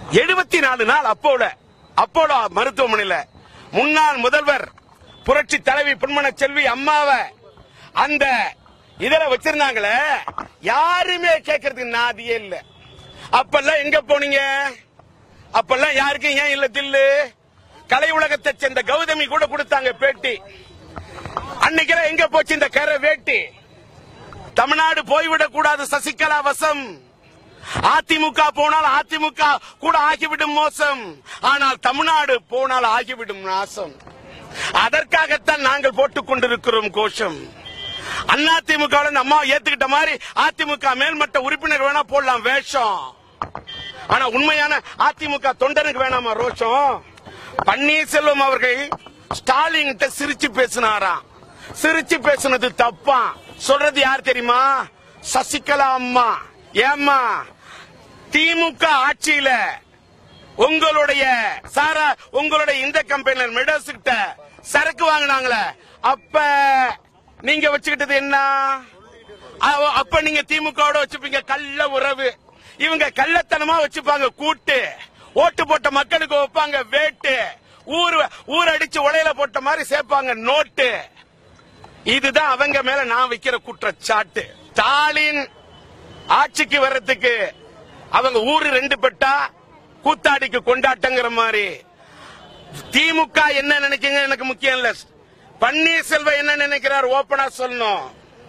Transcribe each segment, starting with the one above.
எழுபத்தி நாலு நாள் அப்போல அப்போலோ மருத்துவமனையில முன்னாள் முதல்வர் புரட்சி தலைவி பொன்மன செல்வி அம்மாவை அந்த இதுல வச்சிருந்தாங்களே யாருமே கேட்கறதுக்கு நாதியே இல்ல அப்பெல்லாம் எங்க போனீங்க அப்பெல்லாம் யாருக்கும் ஏன் இல்ல தில்லு கலை உலகத்தை சேர்ந்த கௌதமி கூட கொடுத்தாங்க பேட்டி அன்னைக்கு எங்க போச்சு இந்த கரை வேட்டி தமிழ்நாடு போய்விடக் கூடாது சசிகலா வசம் அதிமுக போனால் அதிமுக கூட ஆகிவிடும் மோசம் ஆனால் தமிழ்நாடு போனால் ஆகிவிடும் நாசம் அதற்காகத்தான் நாங்கள் போட்டுக் கொண்டிருக்கிறோம் கோஷம் அதிமுக அம்மா ஏத்துக்கிட்ட மாதிரி அதிமுக மேல்மட்ட உறுப்பினர் வேணா போடலாம் வேஷம் ஆனா உண்மையான அதிமுக தொண்டனுக்கு வேணாமா ரோஷம் பன்னீர்செல்வம் அவர்கள் ஸ்டாலின் கிட்ட சிரிச்சு பேசினாராம் சிரிச்சு பேசுனது தப்பா சொல்றது யார் தெரியுமா சசிகலா அம்மா ஏம்மா திமுக ஆட்சியில உங்களுடைய சாரா உங்களுடைய இந்த கம்பெனில மெடோஸ் கிட்ட சரக்கு வாங்கினாங்களே அப்ப நீங்க வச்சுக்கிட்டது என்ன அவ- அப்ப நீங்க திமுகவோட வச்சுப்பீங்க கள்ள உறவு இவங்க கள்ளத்தனமா வச்சுப்பாங்க கூட்டு ஓட்டு போட்ட மக்களுக்கு வைப்பாங்க வேட்டு ஊர் ஊர் அடிச்சு உலையில போட்ட மாதிரி சேர்ப்பாங்க நோட்டு இதுதான் அவங்க மேல நான் வைக்கிற குற்றச்சாட்டு ஸ்டாலின் ஆட்சிக்கு வர்றதுக்கு அவங்க ஊரு ரெண்டு பெட்டா கூத்தாடிக்கு கொண்டாட்டங்கிற மாதிரி திமுக என்ன நினைக்குங்க எனக்கு முக்கியம் இல்ல பன்னீர்செல்வம் என்ன நினைக்கிறார் ஓபனா சொல்லணும்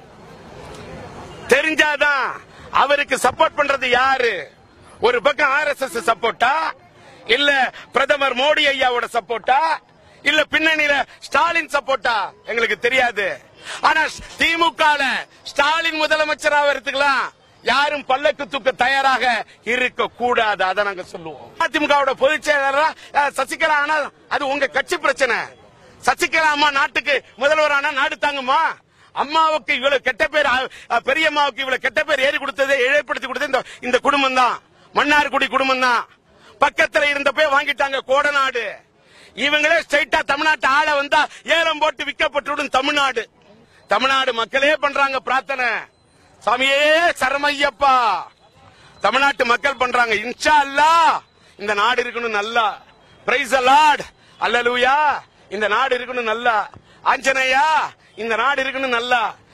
தெரிஞ்சாதான் அவருக்கு சப்போர்ட் பண்றது யாரு ஒரு பக்கம் ஆர் எஸ் எஸ் சப்போர்ட்டா இல்ல பிரதமர் மோடி ஐயாவோட சப்போர்ட்டா இல்ல பின்னணியில ஸ்டாலின் சப்போர்ட்டா எங்களுக்கு தெரியாது ஆனா திமுக ஸ்டாலின் முதலமைச்சர் ஆகிறதுக்குலாம் யாரும் பல்லக்கு தூக்க தயாராக இருக்க கூடாது அதை நாங்க சொல்லுவோம் அதிமுகவோட பொதுச் செயலாளரா அஹ், சசிகலா ஆனா அது உங்க கட்சி பிரச்சனை சசிகலா அம்மா நாட்டுக்கு முதல்வர் ஆனா நாடு தாங்குமா அம்மாவுக்கு இவ்வளவு கெட்ட பேர் அ- அ, பெரியம்மாவுக்கு இவ்வளவு கெட்ட பேர் ஏறி கொடுத்ததே இழைப்படுத்தி கொடுத்தது இந்த இந்த குடும்பம் தான் மன்னார்குடி குடும்பம் தான் பக்கத்துல இருந்தப்பே வாங்கிட்டாங்க கோடநாடு இவங்களே ஸ்ட்ரைட்டா தமிழ்நாட்டு ஆள வந்தா ஏலம் போட்டு விற்கப்பட்டுவிடும் தமிழ்நாடு தமிழ்நாடு மக்களே பண்றாங்க பிரார்த்தனை சாமியே சரமையப்பா தமிழ்நாட்டு மக்கள் பண்றாங்க இன்ஷா அல்லாஹ் இந்த நாடு இருக்கணும் நல்லா பிரைஸ் அலாட் அல்லலூயா இந்த நாடு இருக்கணும் நல்லா ஆஞ்சநேயா இந்த நாடு இருக்கணும் நல்லா